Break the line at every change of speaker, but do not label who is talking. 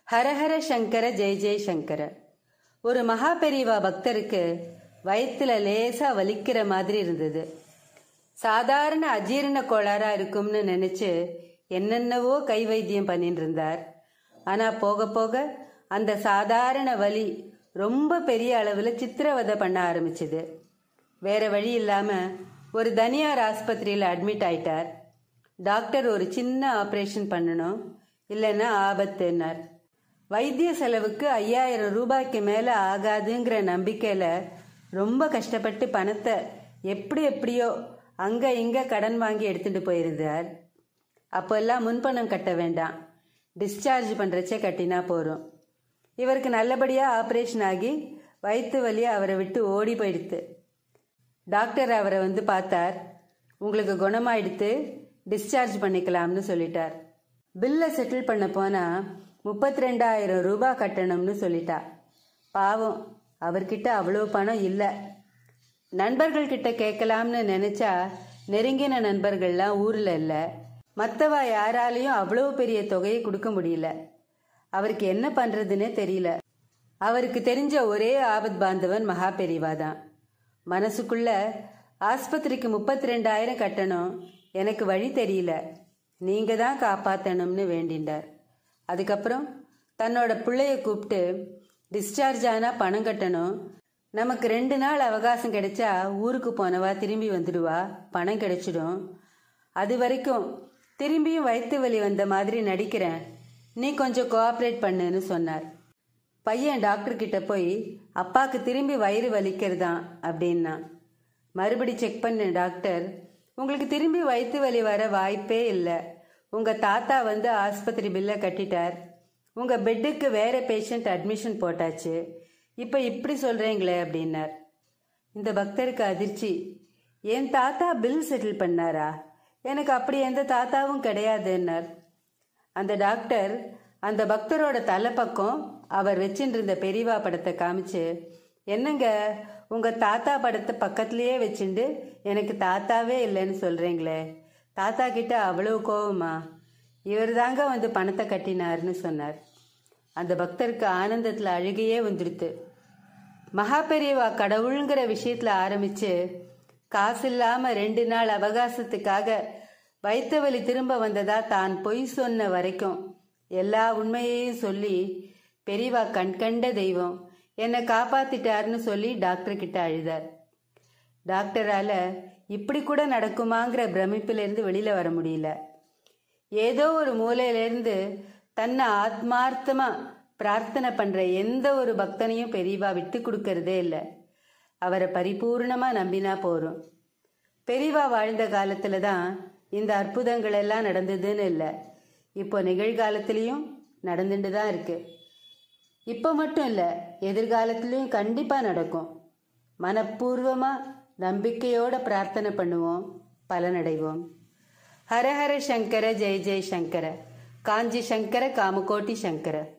ஹரஹர சங்கர ஜெய ஜெய சங்கர ஒரு மகா பெரியவா பக்தருக்கு வயிற்றுல லேசா வலிக்கிற மாதிரி இருந்தது சாதாரண அஜீரண கோளாறா இருக்கும்னு நினைச்சு என்னென்னவோ கை வைத்தியம் பண்ணிட்டு இருந்தார் ஆனா போக போக அந்த சாதாரண வலி ரொம்ப பெரிய அளவுல சித்திரவதை பண்ண ஆரம்பிச்சது வேற வழி இல்லாம ஒரு தனியார் ஆஸ்பத்திரியில் அட்மிட் ஆயிட்டார் டாக்டர் ஒரு சின்ன ஆபரேஷன் பண்ணணும் இல்லைன்னா ஆபத்துன்னார் வைத்திய செலவுக்கு ஐயாயிரம் ரூபாய்க்கு மேல ஆகாதுங்கிற நம்பிக்கையில ரொம்ப கஷ்டப்பட்டு பணத்தை எப்படி எப்படியோ அங்க இங்க கடன் வாங்கி எடுத்துட்டு போயிருந்தார் அப்போல்லாம் முன்பணம் கட்ட வேண்டாம் டிஸ்சார்ஜ் பண்றச்சே கட்டினா போறோம் இவருக்கு நல்லபடியா ஆபரேஷன் ஆகி வயிற்று வலி அவரை விட்டு ஓடி போயிடுத்து டாக்டர் அவரை வந்து பார்த்தார் உங்களுக்கு குணமாயிடுத்து டிஸ்சார்ஜ் பண்ணிக்கலாம்னு சொல்லிட்டார் பில்லை செட்டில் பண்ண போனா முப்பத்தி ரெண்டாயிரம் ரூபாய் கட்டணும்னு சொல்லிட்டா பாவம் அவர்கிட்ட அவ்வளோ பணம் இல்லை நண்பர்கள் கிட்ட கேட்கலாம்னு நினைச்சா நெருங்கின நண்பர்கள்லாம் ஊர்ல இல்லை மற்றவா யாராலையும் அவ்வளோ பெரிய தொகையை கொடுக்க முடியல அவருக்கு என்ன பண்றதுன்னே தெரியல அவருக்கு தெரிஞ்ச ஒரே ஆபத் பாந்தவன் மகா பெரிவா தான் மனசுக்குள்ள ஆஸ்பத்திரிக்கு முப்பத்தி ரெண்டாயிரம் கட்டணும் எனக்கு வழி தெரியல நீங்க தான் காப்பாத்தணும்னு வேண்டிண்டார் அதுக்கப்புறம் தன்னோட பிள்ளைய கூப்பிட்டு டிஸ்சார்ஜ் ஆனா பணம் கட்டணும் நமக்கு ரெண்டு நாள் அவகாசம் கிடைச்சா ஊருக்கு போனவா திரும்பி வந்துடுவா பணம் கிடைச்சிடும் அது வரைக்கும் திரும்பியும் வயிற்று வலி வந்த மாதிரி நடிக்கிறேன் நீ கொஞ்சம் கோஆப்ரேட் பண்ணுன்னு சொன்னார் பையன் டாக்டர் கிட்ட போய் அப்பாக்கு திரும்பி வயிறு வலிக்கிறதாம் அப்படின்னா மறுபடி செக் பண்ண டாக்டர் உங்களுக்கு திரும்பி வயிற்று வலி வர வாய்ப்பே இல்லை உங்க தாத்தா வந்து ஆஸ்பத்திரி பில்லை கட்டிட்டார் உங்க பெட்டுக்கு வேற பேஷண்ட் அட்மிஷன் போட்டாச்சு இப்போ இப்படி சொல்றீங்களே அப்படின்னார் இந்த பக்தருக்கு அதிர்ச்சி என் தாத்தா பில் செட்டில் பண்ணாரா எனக்கு அப்படி எந்த தாத்தாவும் கிடையாதுன்னார் அந்த டாக்டர் அந்த பக்தரோட தலைப்பக்கம் அவர் வச்சுட்டு இருந்த பெரியவா படத்தை காமிச்சு என்னங்க உங்க தாத்தா படத்தை பக்கத்துலயே வச்சுண்டு எனக்கு தாத்தாவே இல்லைன்னு சொல்றீங்களே தாத்தா கிட்ட அவ்வளவு கோவமா இவர் தாங்க வந்து பணத்தை கட்டினார்னு சொன்னார் அந்த பக்தருக்கு ஆனந்தத்துல அழுகையே வந்துடுத்து மகா பெரியவா கடவுளுங்கிற விஷயத்துல ஆரம்பிச்சு காசு இல்லாம ரெண்டு நாள் அவகாசத்துக்காக வயிற்று வலி திரும்ப வந்ததா தான் பொய் சொன்ன வரைக்கும் எல்லா உண்மையையும் சொல்லி பெரியவா கண்கண்ட தெய்வம் என்னை காப்பாத்திட்டாருன்னு சொல்லி டாக்டர் கிட்ட அழுதார் டாக்டரால இப்படி கூட நடக்குமாங்கிற பிரமிப்பிலிருந்து வெளியில வர முடியல ஏதோ ஒரு மூலையிலிருந்து தன்னை ஆத்மார்த்தமா பிரார்த்தனை பண்ற எந்த ஒரு பக்தனையும் பெரியவா விட்டு கொடுக்கறதே இல்லை அவரை பரிபூர்ணமா நம்பினா போறோம் பெரியவா வாழ்ந்த காலத்துல தான் இந்த அற்புதங்கள் எல்லாம் நடந்ததுன்னு இல்லை இப்போ நிகழ்காலத்திலையும் நடந்துட்டு தான் இருக்கு இப்போ மட்டும் இல்லை எதிர்காலத்திலையும் கண்டிப்பாக நடக்கும் மனப்பூர்வமா நம்பிக்கையோட பிரார்த்தனை பண்ணுவோம் பலனடைவோம் ஹரஹர சங்கர ஜெய ஜெய சங்கர காஞ்சி சங்கர காமகோட்டி சங்கர